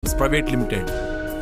Seeds private limited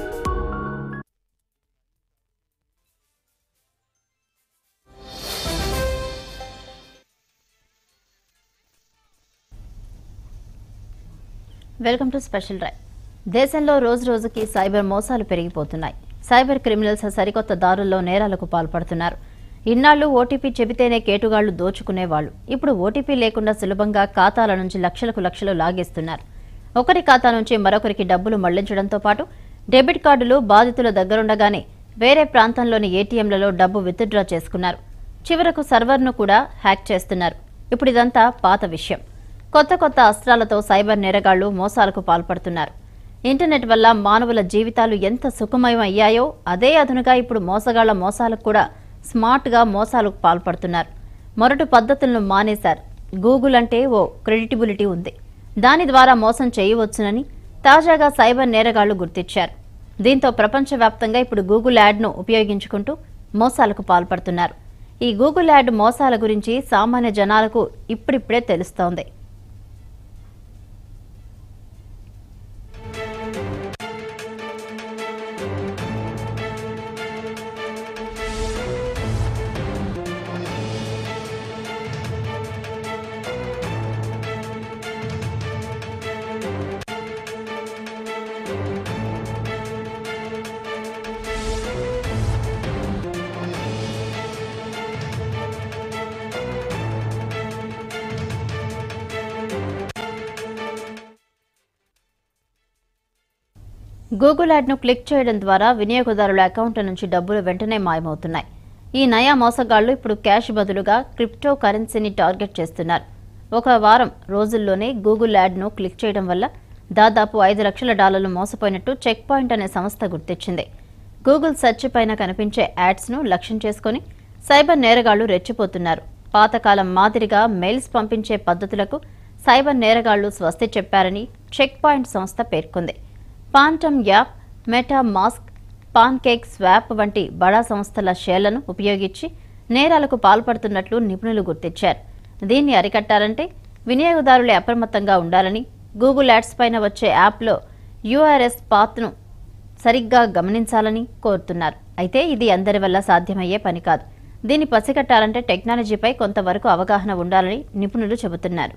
welcome to special drive దేశంలో రోజు రోజుకి సైబర్ మోసాలు పెరిగిపోతున్నాయి సైబర్ క్రిమినల్స్ సరికొత్త దారుల్లో నేరాలకు పాల్పడుతున్నారు ఇన్నాళ్లు ఓటీపీ చెబితేనే కేటుగాళ్లు దోచుకునేవాళ్లు ఇప్పుడు ఓటీపీ లేకుండా సులభంగా ఖాతాల నుంచి లక్షలకు లక్షలు లాగేస్తున్నారు ఒకరి ఖాతా నుంచి మరొకరికి డబ్బులు మళ్లించడంతో పాటు డెబిట్ కార్డులు బాధితుల దగ్గరుండగానే వేరే ప్రాంతంలోని ఏటీఎంలలో డబ్బు విత్డ్రా చేసుకున్నారు చివరకు సర్వర్ను కూడా హ్యాక్ చేస్తున్నారు ఇప్పుడు ఇదంతా పాత విషయం కొత్త కొత్త అస్త్రాలతో సైబర్ నేరగాళ్లు మోసాలకు పాల్పడుతున్నారు ఇంటర్నెట్ వల్ల మానవుల జీవితాలు ఎంత సుఖమయం అయ్యాయో అదే అదునుగా ఇప్పుడు మోసగాళ్ల మోసాలకు కూడా స్మార్ట్గా మోసాలకు పాల్పడుతున్నారు మొరటు పద్ధతులను మానేశారు గూగుల్ అంటే ఓ క్రెడిటబిలిటీ ఉంది దాని ద్వారా మోసం చేయవచ్చునని తాజాగా సైబర్ నేరగాళ్లు గుర్తించారు దీంతో ప్రపంచవ్యాప్తంగా ఇప్పుడు గూగుల్ యాడ్ను ఉపయోగించుకుంటూ మోసాలకు పాల్పడుతున్నారు ఈ గూగుల్ యాడ్ మోసాల గురించి సామాన్య జనాలకు ఇప్పుడిప్పుడే తెలుస్తోంది గూగుల్ యాడ్ను క్లిక్ చేయడం ద్వారా వినియోగదారుల అకౌంట్ల నుంచి డబ్బులు వెంటనే మాయమవుతున్నాయి ఈ నయా మోసగాళ్లు ఇప్పుడు క్యాష్ బదులుగా క్రిప్టో కరెన్సీని టార్గెట్ చేస్తున్నారు ఒక వారం రోజుల్లోనే గూగుల్ యాడ్ను క్లిక్ చేయడం వల్ల దాదాపు ఐదు లక్షల డాలర్లు మోసపోయినట్టు చెక్ పాయింట్ అనే సంస్థ గుర్తించింది గూగుల్ సెర్చ్ పైన కనిపించే యాడ్స్ను లక్ష్యం చేసుకుని సైబర్ నేరగాళ్లు రెచ్చిపోతున్నారు పాతకాలం మాదిరిగా మెయిల్స్ పంపించే పద్ధతులకు సైబర్ నేరగాళ్లు స్వస్తి చెప్పారని చెక్ పాయింట్ సంస్థ పేర్కొంది Phantom app MetaMask PancakeSwap వంటి బడా సంస్థల షేర్లను ఉపయోగించి నేరాలకు పాల్పడుతున్నట్లు నిపుణులు గుర్తించారు దీన్ని అరికట్టాలంటే వినియోగదారులే అప్రమత్తంగా ఉండాలని గూగుల్ యాడ్స్ పైన వచ్చే యాప్లో యూఆర్ఎస్ పాత్ను సరిగ్గా గమనించాలని కోరుతున్నారు అయితే ఇది అందరి వల్ల సాధ్యమయ్యే పని కాదు దీన్ని పసిగట్టాలంటే టెక్నాలజీపై కొంతవరకు అవగాహన ఉండాలని నిపుణులు చెబుతున్నారు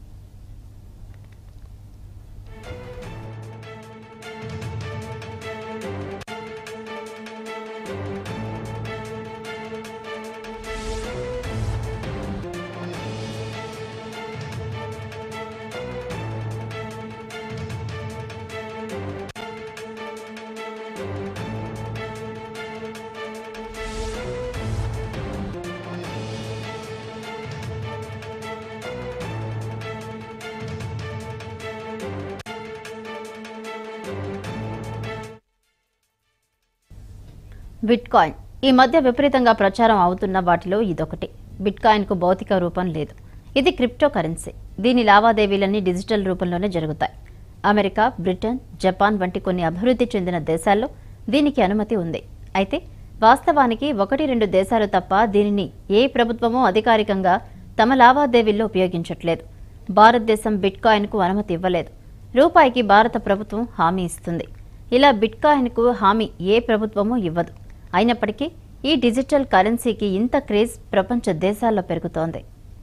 బిట్ కాయిన్ ఈ మధ్య విపరీతంగా ప్రచారం అవుతున్న వాటిలో ఇదొకటి బిట్ కాయిన్కు భౌతిక రూపం లేదు ఇది క్రిప్టో కరెన్సీ దీని లావాదేవీలన్నీ డిజిటల్ రూపంలోనే జరుగుతాయి అమెరికా బ్రిటన్ జపాన్ వంటి కొన్ని అభివృద్ధి చెందిన దేశాల్లో దీనికి అనుమతి ఉంది అయితే వాస్తవానికి ఒకటి రెండు దేశాలు తప్ప దీనిని ఏ ప్రభుత్వమూ అధికారికంగా తమ లావాదేవీల్లో ఉపయోగించట్లేదు భారతదేశం బిట్ కాయిన్కు అనుమతి ఇవ్వలేదు రూపాయికి భారత ప్రభుత్వం హామీ ఇస్తుంది ఇలా బిట్ కాయిన్కు హామీ ఏ ప్రభుత్వమూ ఇవ్వదు అయినప్పటికీ ఈ డిజిటల్ కరెన్సీకి ఇంత క్రేజ్ ప్రపంచ దేశాల్లో పెరుగుతోంది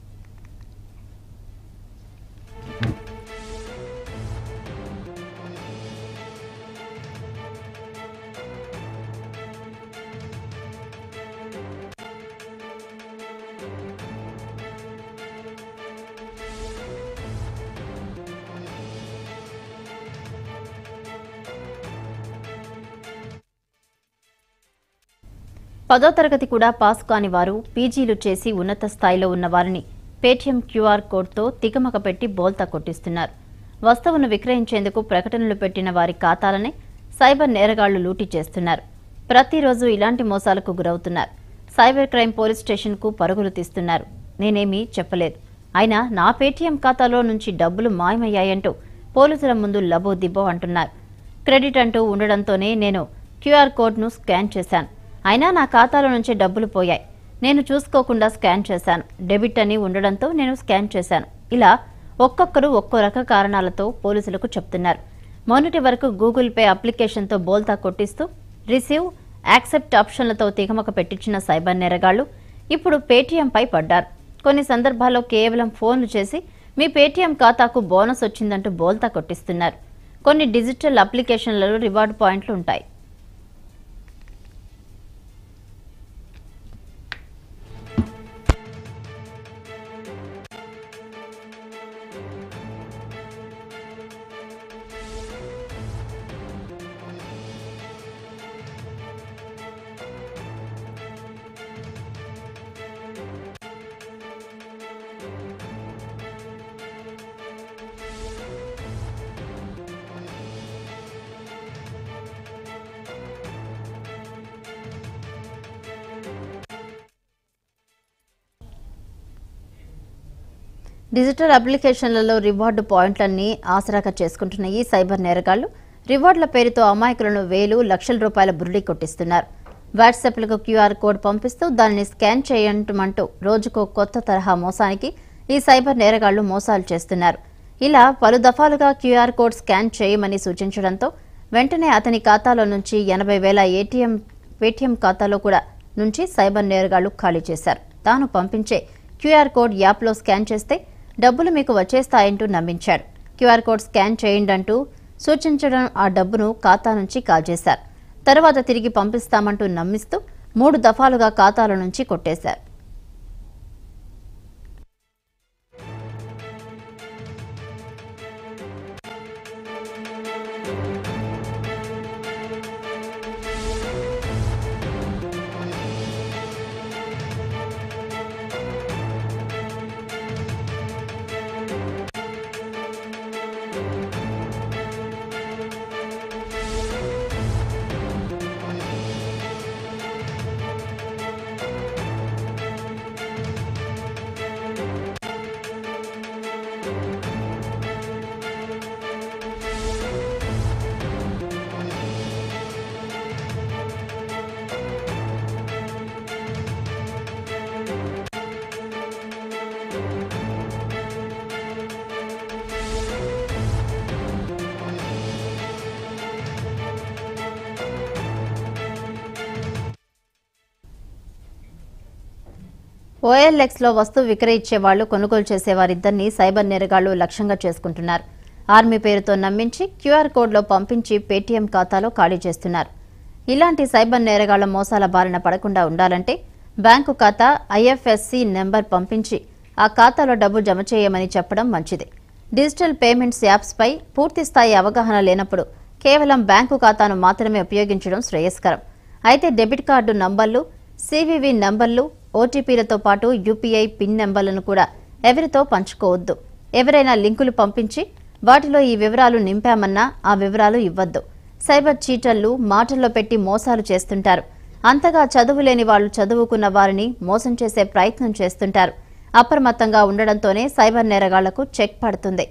పదో తరగతి కూడా పాస్ కాని వారు పీజీలు చేసి ఉన్నత స్థాయిలో ఉన్న వారిని పేటీఎం క్యూఆర్ కోడ్తో తికమక పెట్టి బోల్తా కొట్టిస్తున్నారు వస్తువును విక్రయించేందుకు ప్రకటనలు పెట్టిన వారి ఖాతాలనే సైబర్ నేరగాళ్లు లూటీ చేస్తున్నారు ప్రతిరోజు ఇలాంటి మోసాలకు గురవుతున్నారు సైబర్ క్రైమ్ పోలీస్ స్టేషన్కు పరుగులు తీస్తున్నారు నేనేమీ చెప్పలేదు అయినా నా పేటీఎం ఖాతాలో నుంచి డబ్బులు మాయమయ్యాయంటూ పోలీసుల ముందు లబో దిబ్బో అంటున్నారు క్రెడిట్ అంటూ ఉండడంతోనే నేను క్యూఆర్ కోడ్ను స్కాన్ చేశాను అయినా నా ఖాతాలో నుంచి డబ్బులు పోయాయి నేను చూసుకోకుండా స్కాన్ చేశాను డెబిట్ అని ఉండడంతో నేను స్కాన్ చేశాను ఇలా ఒక్కొక్కరు ఒక్కో రక కారణాలతో పోలీసులకు చెప్తున్నారు మొన్నటి వరకు గూగుల్ పే అప్లికేషన్తో బోల్తా కొట్టిస్తూ రిసీవ్ యాక్సెప్ట్ ఆప్షన్లతో తికమక పెట్టించిన సైబర్ నేరగాళ్లు ఇప్పుడు పేటీఎంపై పడ్డారు కొన్ని సందర్భాల్లో కేవలం ఫోన్లు చేసి మీ పేటీఎం ఖాతాకు బోనస్ వచ్చిందంటూ బోల్తా కొట్టిస్తున్నారు కొన్ని డిజిటల్ అప్లికేషన్లలో రివార్డు పాయింట్లు ఉంటాయి డిజిటల్ అప్లికేషన్లలో రివార్డు పాయింట్లన్నీ ఆసరాగా చేసుకుంటున్న ఈ సైబర్ నేరగాళ్లు రివార్డుల పేరుతో అమాయకులను వేలు లక్షల రూపాయల బురుడి కొట్టిస్తున్నారు వాట్సాప్లకు క్యూఆర్ కోడ్ పంపిస్తూ దానిని స్కాన్ చేయమంటూ రోజుకో కొత్త తరహా మోసానికి ఈ సైబర్ నేరగాళ్లు మోసాలు చేస్తున్నారు ఇలా పలు దఫాలుగా క్యూఆర్ కోడ్ స్కాన్ చేయమని సూచించడంతో వెంటనే అతని ఖాతాలో నుంచి ఎనభై వేల ఏటీఎం పేటీఎం ఖాతాలో కూడా నుంచి సైబర్ నేరగాళ్లు ఖాళీ చేశారు తాను పంపించే క్యూఆర్ కోడ్ యాప్లో స్కాన్ చేస్తే డబ్బులు మీకు వచ్చేస్తాయంటూ నమ్మించాడు క్యూఆర్ కోడ్ స్కాన్ చేయండి అంటూ సూచించడం ఆ డబ్బును ఖాతా నుంచి కాజేశారు తర్వాత తిరిగి పంపిస్తామంటూ నమ్మిస్తూ మూడు దఫాలుగా ఖాతాల నుంచి కొట్టేశారు ఓఎల్ఎక్స్ లో వస్తువు విక్రయించే వాళ్లు కొనుగోలు చేసే వారిద్దరిని సైబర్ నేరగాళ్లు లక్ష్యంగా చేసుకుంటున్నారు ఆర్మీ పేరుతో నమ్మించి క్యూఆర్ కోడ్లో పంపించి పేటీఎం ఖాతాలో ఖాళీ చేస్తున్నారు ఇలాంటి సైబర్ నేరగాళ్ల మోసాల బారిన పడకుండా ఉండాలంటే బ్యాంకు ఖాతా ఐఎఫ్ఎస్సి నెంబర్ పంపించి ఆ ఖాతాలో డబ్బు జమ చేయమని చెప్పడం మంచిది డిజిటల్ పేమెంట్స్ యాప్స్పై పూర్తి స్థాయి అవగాహన లేనప్పుడు కేవలం బ్యాంకు ఖాతాను మాత్రమే ఉపయోగించడం శ్రేయస్కరం అయితే డెబిట్ కార్డు నంబర్లు సివివి నంబర్లు ఓటీపీలతో పాటు యూపీఐ పిన్ నెంబర్లను కూడా ఎవరితో పంచుకోవద్దు ఎవరైనా లింకులు పంపించి వాటిలో ఈ వివరాలు నింపామన్నా ఆ వివరాలు ఇవ్వద్దు సైబర్ చీటర్లు మాటల్లో పెట్టి మోసాలు చేస్తుంటారు అంతగా చదువు లేని వాళ్ళు చదువుకున్న వారిని మోసం చేసే ప్రయత్నం చేస్తుంటారు అప్రమత్తంగా ఉండడంతోనే సైబర్ నేరగాళ్లకు చెక్ పడుతుంది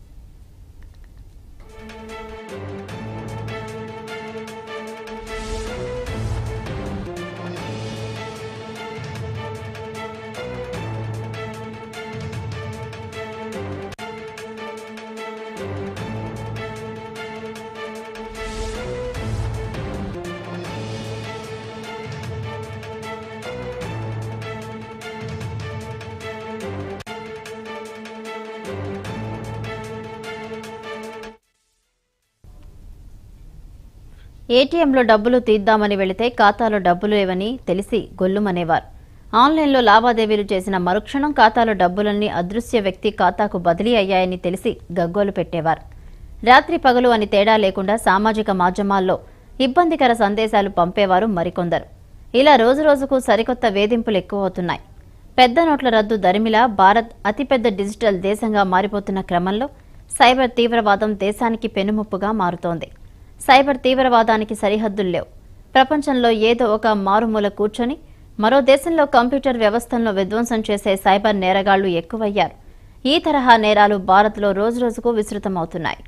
ఏటీఎంలో డబ్బులు తీద్దామని వెళితే ఖాతాలో డబ్బులు లేవని తెలిసి గొల్లుమనేవారు ఆన్లైన్లో లావాదేవీలు చేసిన మరుక్షణం ఖాతాలో డబ్బులన్నీ అదృశ్య వ్యక్తి ఖాతాకు బదిలీ అయ్యాయని తెలిసి గగ్గోలు పెట్టేవారు రాత్రి పగలు అని తేడా లేకుండా సామాజిక మాధ్యమాల్లో ఇబ్బందికర సందేశాలు పంపేవారు మరికొందరు ఇలా రోజురోజుకు సరికొత్త వేధింపులు ఎక్కువవుతున్నాయి పెద్ద నోట్ల రద్దు దరిమిలా భారత్ అతిపెద్ద డిజిటల్ దేశంగా మారిపోతున్న క్రమంలో సైబర్ తీవ్రవాదం దేశానికి పెనుముప్పుగా మారుతోంది సైబర్ తీవ్రవాదానికి సరిహద్దులు లేవు ప్రపంచంలో ఏదో ఒక మారుమూల కూర్చొని మరో దేశంలో కంప్యూటర్ వ్యవస్థలను విధ్వంసం చేసే సైబర్ నేరగాళ్లు ఎక్కువయ్యారు ఈ తరహా నేరాలు భారత్లో రోజురోజుకు విస్తృతమవుతున్నాయి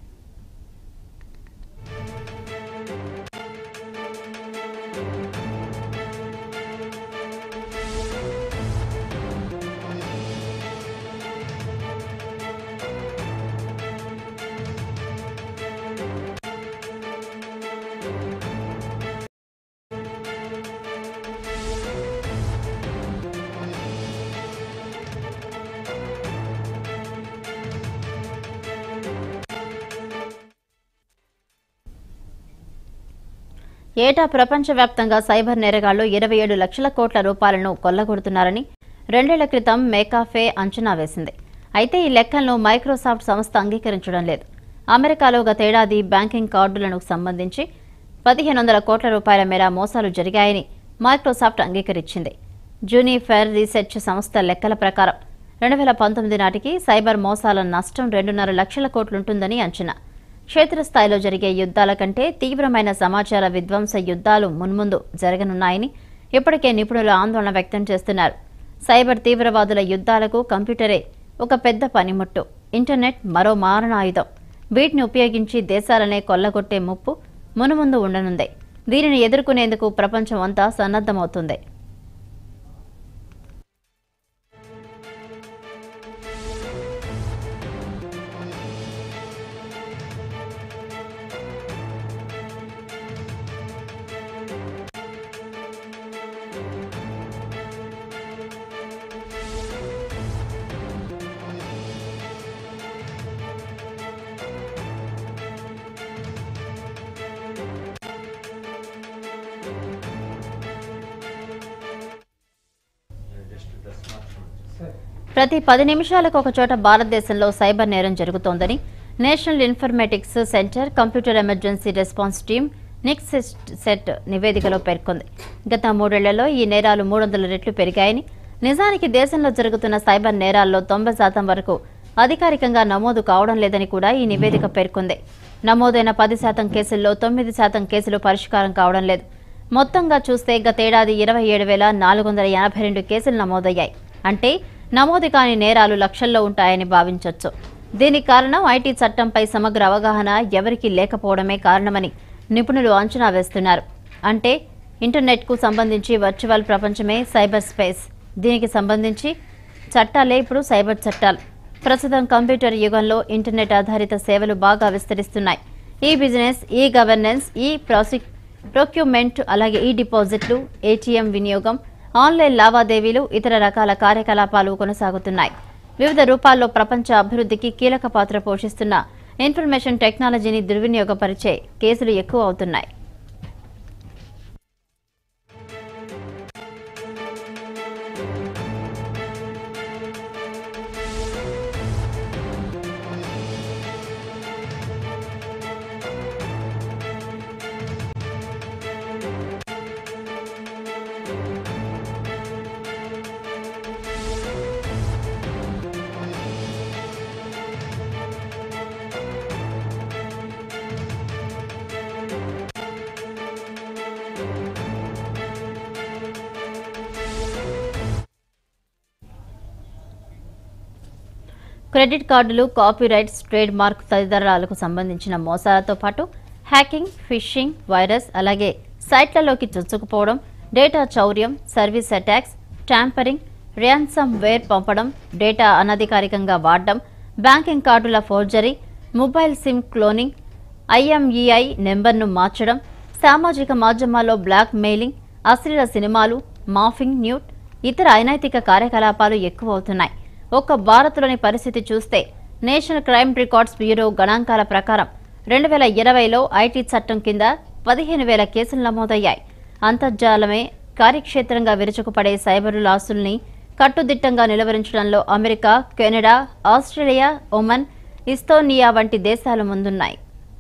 ఏటా ప్రపంచవ్యాప్తంగా సైబర్ నేరగాళ్లు ఇరవై ఏడు లక్షల కోట్ల రూపాయలను కొల్లగొడుతున్నారని రెండేళ్ల క్రితం మేకాఫే అంచనా వేసింది అయితే ఈ లెక్కలను మైక్రోసాఫ్ట్ సంస్థ అంగీకరించడం లేదు అమెరికాలో గతేడాది బ్యాంకింగ్ కార్డులకు సంబంధించి పదిహేను వందల కోట్ల రూపాయల మేర మోసాలు జరిగాయని మైక్రోసాఫ్ట్ అంగీకరించింది జూనిఫెర్ రీసెర్చ్ సంస్థ లెక్కల ప్రకారం రెండు వేల పంతొమ్మిది నాటికి సైబర్ మోసాల నష్టం రెండున్నర లక్షల కోట్లుంటుందని అంచనా క్షేత్రస్థాయిలో జరిగే యుద్ధాల కంటే తీవ్రమైన సమాచార విధ్వంస యుద్ధాలు మున్ముందు జరగనున్నాయని ఇప్పటికే నిపుణులు ఆందోళన వ్యక్తం చేస్తున్నారు సైబర్ తీవ్రవాదుల యుద్ధాలకు కంప్యూటరే ఒక పెద్ద పనిముట్టు ఇంటర్నెట్ మరో మారణాయుధం వీటిని ఉపయోగించి దేశాలనే కొల్లగొట్టే ముప్పు మునుముందు ఉండనుంది దీనిని ఎదుర్కొనేందుకు ప్రపంచం అంతా సన్నద్ధమవుతుంది ప్రతి పది నిమిషాలకు ఒక చోట భారతదేశంలో సైబర్ నేరం జరుగుతోందని national informatics centre computer emergency response team నిక్స్ సెట్ నివేదికలో పేర్కొంది గత మూడేళ్లలో ఈ నేరాలు మూడు వందల రెట్లు పెరిగాయని నిజానికి దేశంలో జరుగుతున్న సైబర్ నేరాల్లో తొంభై శాతం వరకు అధికారికంగా నమోదు కావడం లేదని కూడా ఈ నివేదిక పేర్కొంది నమోదైన పది శాతం కేసుల్లో తొమ్మిది శాతం కేసులు పరిష్కారం కావడం లేదు మొత్తంగా చూస్తే గతేడాది ఇరవై ఏడు వేల నాలుగు వందల ఎనభై రెండు కేసులు నమోదయ్యాయి అంటే నమోదు కాని నేరాలు లక్షల్లో ఉంటాయని భావించొచ్చు దీనికి కారణం ఐటీ చట్టంపై సమగ్ర అవగాహన ఎవరికీ లేకపోవడమే కారణమని నిపుణులు అంచనా వేస్తున్నారు అంటే ఇంటర్నెట్కు సంబంధించి వర్చువల్ ప్రపంచమే సైబర్ స్పేస్ దీనికి సంబంధించి చట్టాలే ఇప్పుడు సైబర్ చట్టాలు ప్రస్తుతం కంప్యూటర్ యుగంలో ఇంటర్నెట్ ఆధారిత సేవలు బాగా విస్తరిస్తున్నాయి ఈ బిజినెస్ ఈ గవర్నెన్స్ ఈ ప్రాసి ప్రొక్యూమెంట్ అలాగే ఈ డిపాజిట్లు ఏటీఎం వినియోగం ఆన్లైన్ లావాదేవీలు ఇతర రకాల కార్యకలాపాలు కొనసాగుతున్నాయి వివిధ రూపాల్లో ప్రపంచ అభివృద్ధికి కీలక పాత్ర పోషిస్తున్న ఇన్ఫర్మేషన్ టెక్నాలజీని దుర్వినియోగపరిచే కేసులు ఎక్కువ అవుతున్నాయి క్రెడిట్ కార్డులు కాపీరైట్స్ ట్రేడ్ మార్క్ తదితరాలకు సంబంధించిన మోసాలతో పాటు హ్యాకింగ్ ఫిషింగ్ వైరస్ అలాగే సైట్లలోకి చొచ్చుకుపోవడం డేటా చౌర్యం service attacks tampering ransomware పంపడం డేటా అనధికారికంగా వాడడం బ్యాంకింగ్ కార్డుల forgery mobile SIM cloning IMEI నెంబర్ను మార్చడం సామాజిక మాధ్యమాల్లో బ్లాక్ మెయిలింగ్ అశ్లీల సినిమాలు మాఫింగ్ న్యూట్ ఇతర అనైతిక కార్యకలాపాలు ఎక్కువ అవుతున్నాయి ఒక్క భారత్లోని పరిస్థితి చూస్తే నేషనల్ క్రైమ్ రికార్డ్స్ బ్యూరో గణాంకాల ప్రకారం రెండు వేల ఇరవైలో ఐటీ చట్టం కింద పదిహేను వేల కేసులు నమోదయ్యాయి అంతర్జాలమే కార్యక్షేత్రంగా విరుచుకుపడే సైబర్ లాసుల్ని కట్టుదిట్టంగా నిలువరించడంలో America Canada Australia Oman Estonia వంటి దేశాలు ముందున్నాయి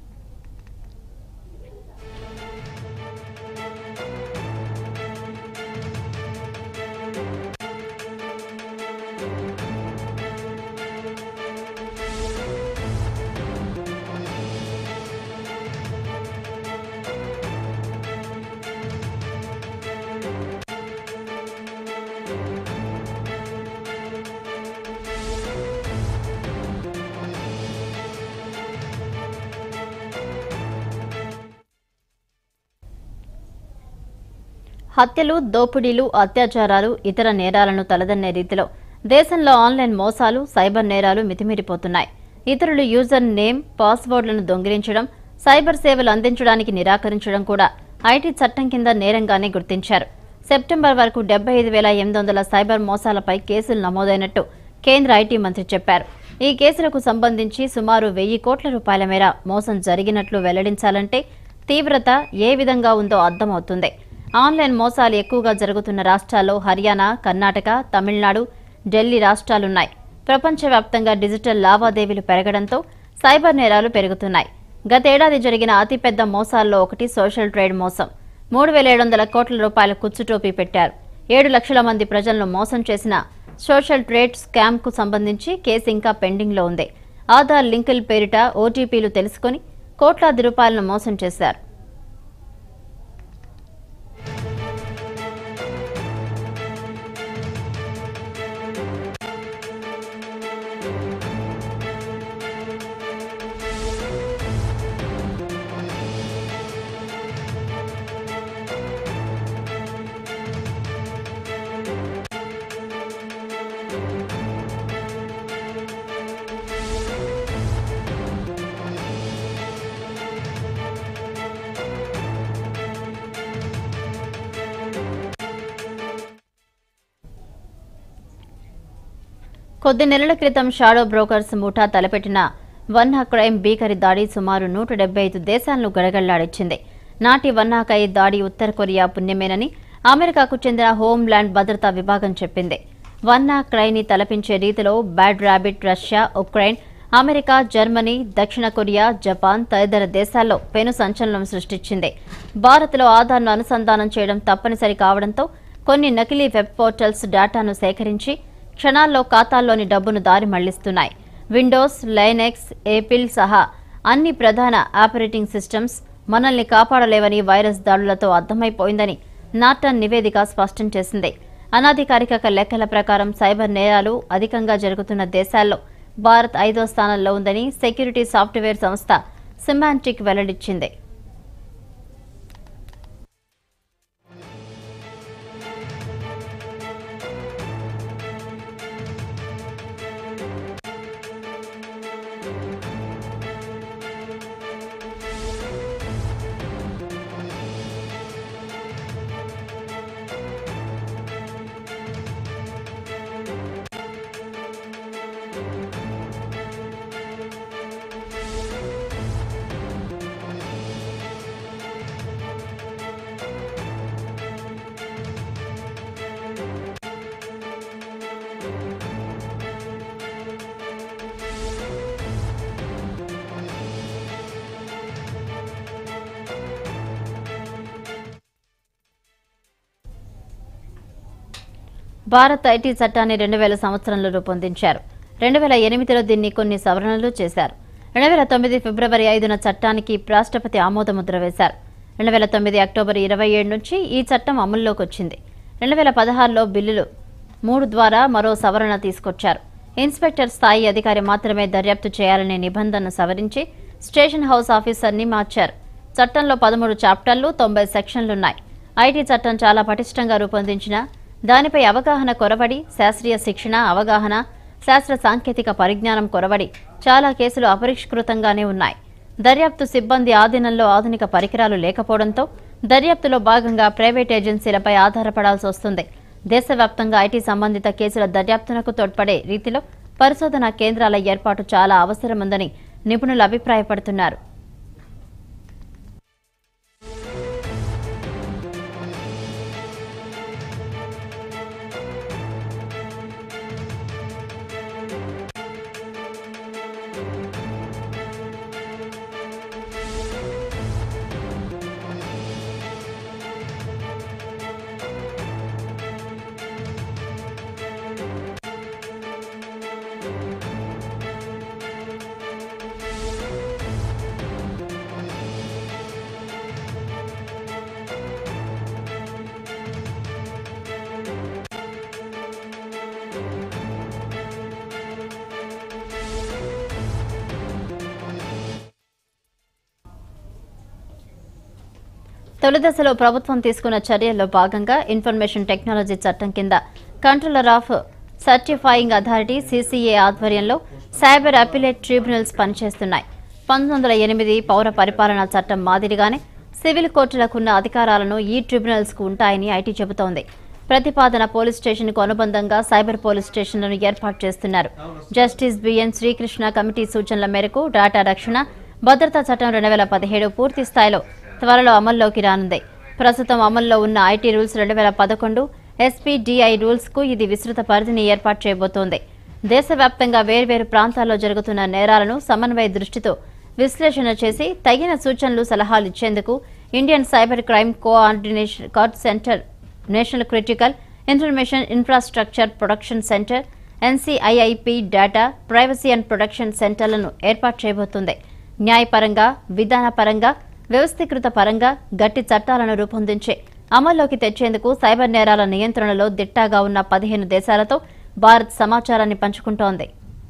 హత్యలు దోపిడీలు అత్యాచారాలు ఇతర నేరాలను తలదన్నే రీతిలో దేశంలో ఆన్లైన్ మోసాలు సైబర్ నేరాలు మితిమీరిపోతున్నాయి ఇతరులు యూజర్ నేమ్ పాస్వర్డ్లను దొంగిలించడం సైబర్ సేవలు అందించడానికి నిరాకరించడం కూడా ఐటీ చట్టం కింద నేరంగానే గుర్తించారు సెప్టెంబర్ వరకు డెబ్బై ఐదు వేల ఎనిమిది వందల సైబర్ మోసాలపై కేసులు నమోదైనట్టు కేంద్ర ఐటీ మంత్రి చెప్పారు ఈ కేసులకు సంబంధించి సుమారు వెయ్యి కోట్ల రూపాయల మేర మోసం జరిగినట్లు వెల్లడించాలంటే తీవ్రత ఏ విధంగా ఉందో అర్థమవుతుంది ఆన్లైన్ మోసాలు ఎక్కువగా జరుగుతున్న రాష్ట్రాల్లో హర్యానా కర్ణాటక తమిళనాడు ఢిల్లీ రాష్ట్రాలున్నాయి ప్రపంచవ్యాప్తంగా డిజిటల్ లావాదేవీలు పెరగడంతో సైబర్ నేరాలు పెరుగుతున్నాయి గతేడాది జరిగిన అతిపెద్ద మోసాల్లో ఒకటి సోషల్ ట్రేడ్ మోసం మూడు వేల ఏడు వందల కోట్ల రూపాయల కుచ్చుటోపీ పెట్టారు ఏడు లక్షల మంది ప్రజలను మోసం చేసిన సోషల్ ట్రేడ్ స్కామ్ కు సంబంధించి కేసు ఇంకా పెండింగ్ లో ఉంది ఆధార్ లింకుల పేరిట ఓటీపీలు తెలుసుకొని కోట్లాది రూపాయలను మోసం చేశారు కొద్ది నెలల క్రితం షాడో బ్రోకర్స్ ముఠా తలపెట్టిన వన్హా క్రైమ్ భీకరి దాడి సుమారు నూట డెబ్బై ఐదు దేశాలను గడగళ్లాడించింది నాటి వన్నాకై దాడి ఉత్తర కొరియా పుణ్యమేనని అమెరికాకు చెందిన హోంల్యాండ్ భద్రతా విభాగం చెప్పింది వన్నా క్రైని తలపించే రీతిలో bad rabbit Russia Ukraine America Germany దక్షిణ కొరియా జపాన్ తదితర దేశాల్లో పెను సంచలనం సృష్టించింది భారత్లో ఆధార్ను అనుసంధానం చేయడం తప్పనిసరి కావడంతో కొన్ని నకిలీ వెబ్ పోర్టల్స్ డేటాను సేకరించి క్షణాల్లో ఖాతాల్లోని డబ్బును దారి మళ్లిస్తున్నాయి విండోస్ లైనెక్స్ ఏపిల్ సహా అన్ని ప్రధాన ఆపరేటింగ్ సిస్టమ్స్ మనల్ని కాపాడలేవని వైరస్ దాడులతో అర్థమైపోయిందని నార్టన్ నివేదిక స్పష్టం చేసింది అనధికారిక లెక్కల ప్రకారం సైబర్ నేరాలు అధికంగా జరుగుతున్న దేశాల్లో భారత్ ఐదో స్థానంలో ఉందని సెక్యూరిటీ సాఫ్ట్వేర్ సంస్థ సిమాంటిక్ వెల్లడించింది భారత్ ఐటీ చట్టాన్ని రెండు వేల సంవత్సరంలో రూపొందించారు రెండు వేల ఎనిమిదిలో దీన్ని కొన్ని సవరణలు చేశారు రెండు వేల తొమ్మిది ఫిబ్రవరి ఐదున చట్టానికి రాష్ట్రపతి ఆమోదముద్ర వేశారు రెండు వేల తొమ్మిది అక్టోబర్ ఇరవై ఏడు నుంచి ఈ చట్టం అమల్లోకి వచ్చింది రెండు వేల పదహారులో బిల్లులు మూడు ద్వారా మరో సవరణ తీసుకొచ్చారు ఇన్స్పెక్టర్ స్థాయి అధికారి మాత్రమే దర్యాప్తు చేయాలనే నిబంధనను సవరించి స్టేషన్ హౌస్ ఆఫీసర్ని మార్చారు చట్టంలో పదమూడు చాప్టర్లు తొంభై సెక్షన్లున్నాయి ఐటీ చట్టం చాలా పటిష్టంగా రూపొందించిన దానిపై అవగాహన కొరబడి శాస్త్రీయ శిక్షణ అవగాహన శాస్త్ర సాంకేతిక పరిజ్ఞానం కొరబడి చాలా కేసులు అపరిష్కృతంగానే ఉన్నాయి దర్యాప్తు సిబ్బంది ఆధీనంలో ఆధునిక పరికరాలు లేకపోవడంతో దర్యాప్తులో భాగంగా ప్రైవేట్ ఏజెన్సీలపై ఆధారపడాల్సి వస్తుంది దేశవ్యాప్తంగా ఐటీ సంబంధిత కేసుల దర్యాప్తునకు తోడ్పడే రీతిలో పరిశోధనా కేంద్రాల ఏర్పాటు చాలా అవసరముందని నిపుణులు అభిప్రాయపడుతున్నారు తొలి దశలో ప్రభుత్వం తీసుకున్న చర్యల్లో భాగంగా ఇన్ఫర్మేషన్ టెక్నాలజీ చట్టం కింద controller of certifying authority CCA ఆధ్వర్యంలో సైబర్ అపిలేట్ ట్రిబ్యునల్స్ పనిచేస్తున్నాయి పంతొమ్మిది వందల ఎనిమిది పౌర పరిపాలనా చట్టం మాదిరిగానే సివిల్ కోర్టులకున్న అధికారాలను ఈ ట్రిబ్యునల్స్కు ఉంటాయని ఐటీ చెబుతోంది ప్రతిపాదన పోలీస్ స్టేషన్కు అనుబంధంగా సైబర్ పోలీస్ స్టేషన్లను ఏర్పాటు చేస్తున్నారు జస్టిస్ బిఎన్ శ్రీకృష్ణ కమిటీ సూచనల మేరకు డేటా రక్షణ భద్రతా చట్టం రెండు వేల పదిహేడు పూర్తి స్థాయిలో త్వరలో అమల్లోకి రానుంది ప్రస్తుతం అమల్లో ఉన్న ఐటీ రూల్స్ రెండు వేల పదకొండు ఎస్పీడీఐ రూల్స్ కు ఇది విస్తృత పరిధిని ఏర్పాటు చేయబోతోంది దేశవ్యాప్తంగా వేర్వేరు ప్రాంతాల్లో జరుగుతున్న నేరాలను సమన్వయ దృష్టితో విశ్లేషణ చేసి తగిన సూచనలు సలహాలు ఇచ్చేందుకు Indian cyber crime coordination card centre national critical information infrastructure production centre NCIIP data privacy and production సెంటర్లను ఏర్పాటు చేయబోతుంది న్యాయపరంగా విధానపరంగా వ్యవస్థీకృత పరంగా గట్టి చట్టాలను రూపొందించి అమల్లోకి తెచ్చేందుకు సైబర్ నేరాల నియంత్రణలో దిట్టాగా ఉన్న పదిహేను దేశాలతో భారత్ సమాచారాన్ని పంచుకుంటోంది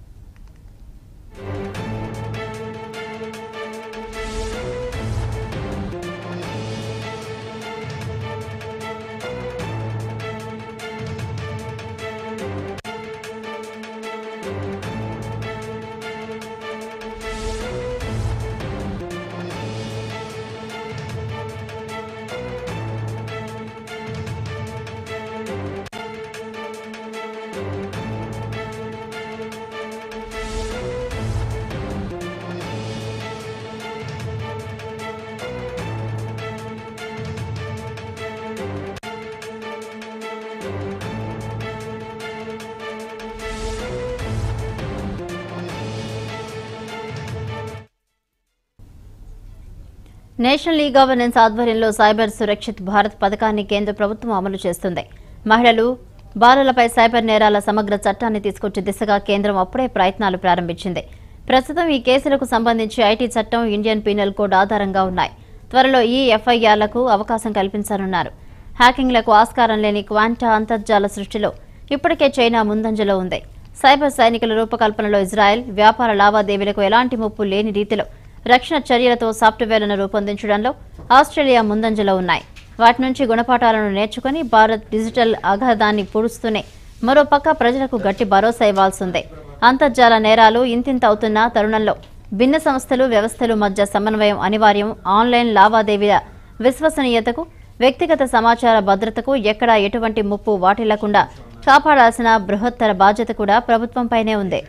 నేషనల్ ఈ గవర్నెన్స్ ఆధ్వర్యంలో సైబర్ సురక్షిత్ భారత్ పథకాన్ని కేంద్ర ప్రభుత్వం అమలు చేస్తుంది మహిళలు బాలలపై సైబర్ నేరాల సమగ్ర చట్టాన్ని తీసుకొచ్చే దిశగా కేంద్రం అప్పుడే ప్రయత్నాలు ప్రారంభించింది ప్రస్తుతం ఈ కేసులకు సంబంధించి ఐటీ చట్టం ఇండియన్ పీనల్ కోడ్ ఆధారంగా ఉన్నాయి త్వరలో ఈ ఎఫ్ఐఆర్లకు అవకాశం కల్పించనున్నారు హ్యాకింగ్లకు ఆస్కారం లేని క్వాంటా అంతర్జాల సృష్టిలో ఇప్పటికే చైనా ముందంజలో ఉంది సైబర్ సైనికుల రూపకల్పనలో ఇజ్రాయెల్ వ్యాపార లావాదేవీలకు ఎలాంటి ముప్పు లేని రీతిలో రక్షణ చర్యలతో సాఫ్ట్వేర్లను రూపొందించడంలో ఆస్ట్రేలియా ముందంజలో ఉన్నాయి వాటి నుంచి గుణపాఠాలను నేర్చుకుని భారత్ డిజిటల్ అగాధాన్ని పూడుస్తూనే మరోపక్క ప్రజలకు గట్టి భరోసా ఇవ్వాల్సిందే అంతర్జాల నేరాలు ఇంతింత అవుతున్న తరుణంలో భిన్న సంస్థలు వ్యవస్థలు మధ్య సమన్వయం అనివార్యం ఆన్లైన్ లావాదేవీల విశ్వసనీయతకు వ్యక్తిగత సమాచార భద్రతకు ఎక్కడా ఎటువంటి ముప్పు వాటిల్లకుండా కాపాడాల్సిన బృహత్తర బాధ్యత కూడా ప్రభుత్వంపైనే ఉంది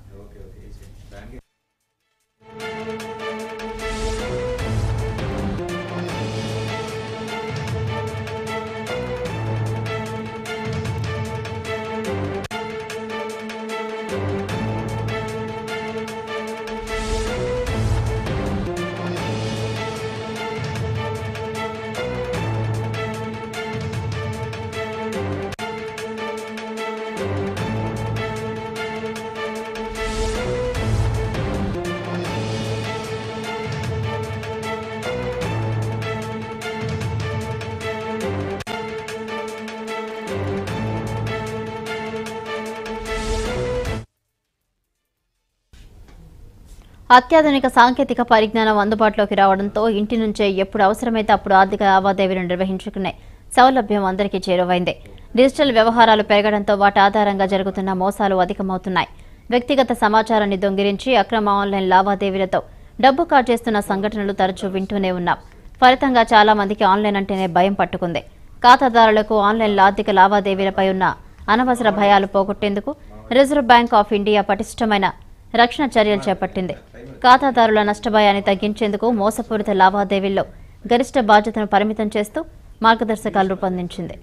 అత్యాధునిక సాంకేతిక పరిజ్ఞానం అందుబాటులోకి రావడంతో ఇంటి నుంచే ఎప్పుడు అవసరమైతే అప్పుడు ఆర్థిక లావాదేవీలు నిర్వహించుకునే సౌలభ్యం అందరికీ చేరువైంది డిజిటల్ వ్యవహారాలు పెరగడంతో వాటి ఆధారంగా జరుగుతున్న మోసాలు అధికమవుతున్నాయి వ్యక్తిగత సమాచారాన్ని దొంగిరించి అక్రమ ఆన్లైన్ లావాదేవీలతో డబ్బు కాజేస్తున్న సంఘటనలు తరచూ వింటూనే ఉన్నాం ఫలితంగా చాలా మందికి ఆన్లైన్ అంటేనే భయం పట్టుకుంది ఖాతాదారులకు ఆన్లైన్ ఆర్థిక లావాదేవీలపై ఉన్న అనవసర భయాలు పోగొట్టేందుకు రిజర్వ్ బ్యాంక్ ఆఫ్ ఇండియా పటిష్టమైన రక్షణ చర్యలు చేపట్టింది ఖాతాదారుల నష్టభయాన్ని తగ్గించేందుకు మోసపూరిత లావాదేవీల్లో గరిష్ట బాధ్యతను పరిమితం చేస్తూ మార్గదర్శకాలు రూపొందించింది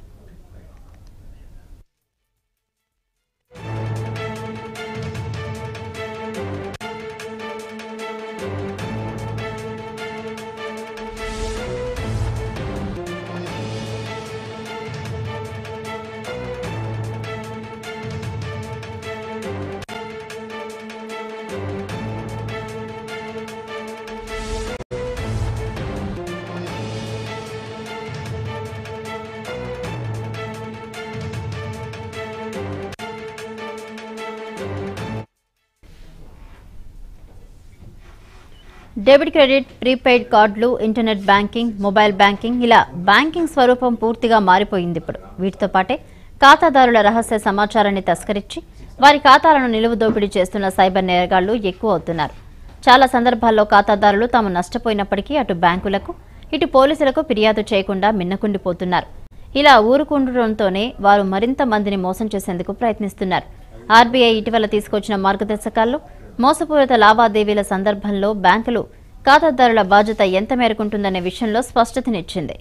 డెబిట్ క్రెడిట్ ప్రీపెయిడ్ కార్డులు ఇంటర్నెట్ బ్యాంకింగ్ మొబైల్ బ్యాంకింగ్ ఇలా బ్యాంకింగ్ స్వరూపం పూర్తిగా మారిపోయింది ఇప్పుడు వీటితో పాటే ఖాతాదారుల రహస్య సమాచారాన్ని తస్కరించి వారి ఖాతాలను నిలువు దోపిడీ చేస్తున్న సైబర్ నేరగాళ్లు ఎక్కువ అవుతున్నారు చాలా సందర్భాల్లో ఖాతాదారులు తాము నష్టపోయినప్పటికీ అటు బ్యాంకులకు ఇటు పోలీసులకు ఫిర్యాదు చేయకుండా మిన్నకుండిపోతున్నారు ఇలా ఊరుకుండటంతోనే వారు మరింత మందిని మోసం చేసేందుకు ప్రయత్నిస్తున్నారు ఆర్బీఐ ఇటీవల తీసుకొచ్చిన మార్గదర్శకాల్లో మోసపూరిత లావాదేవీల సందర్భంలో బ్యాంకులు ఖాతాదారుల బాధ్యత ఎంత మేరకుంటుందనే విషయంలో స్పష్టతనిచ్చింది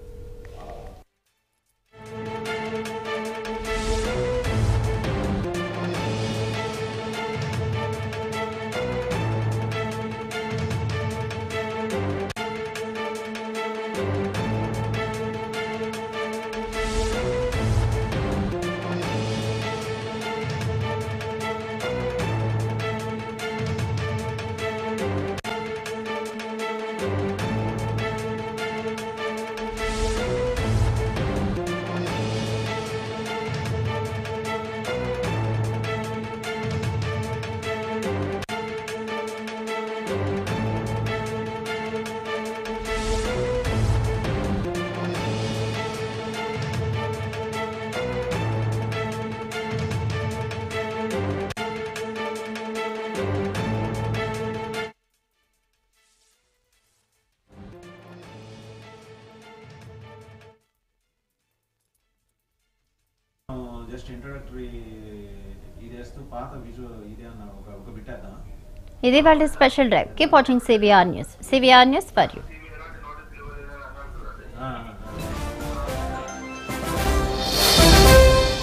జస్ట్ ఇంట్రొడక్టరీ ఇది వేస్తూ పాత విజువల్ ఇది అన్న ఒక ఒక బిట్ వేద్దాం ఇది వాళ్ళ special drive keep watching CVR news CVR news for you ఆ, ఆ.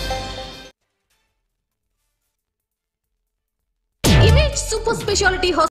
Image super speciality